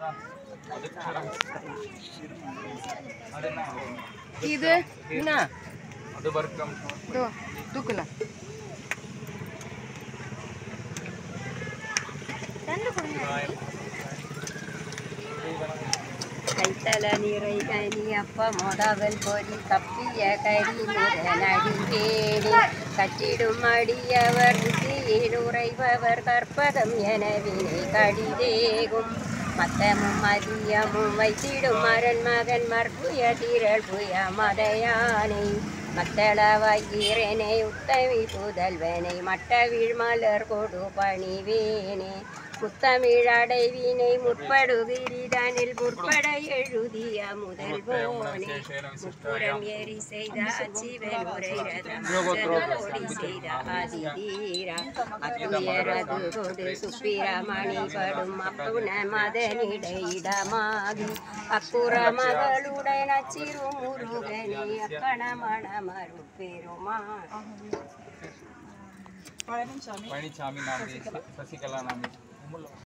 இது என்ன அது வர்க்கம் இதோ தூக்கல கைத்தல நிறை கனி அப்ப மொதவல் பொறி கப்பிய கரி நடிகேடி கட்டிடும் அடியவர் புத்தியில் உறைபவர் கற்பகம் எனவினை கடிதேகும் மத்தமும் மதியமும் வைத்திடும் மரன் மகன் மற்புய திரள் புய மதையானை மத்தள வைகிறனை உத்தமி புதல்வனை மட்டவிழ் மலர் கொடு பணிவேனே முத்தமிழ் அடைவினை முற்படுகிரிதனில் முற்பட எழுதிய முதல்வோனே முப்புறம் ஏறி செய்த அச்சிவன் உரை ரதம் கோடி செய்த அதிதீரா அத்துயரது கொடு சுப்பிரமணி படும் அப்புன மதனிடையிடமாகி அக்குற மகளுடன் அச்சிறு முருகனே அக்கணமண மறுபெருமா பழனிசாமி நாமே சசிகலா நாமே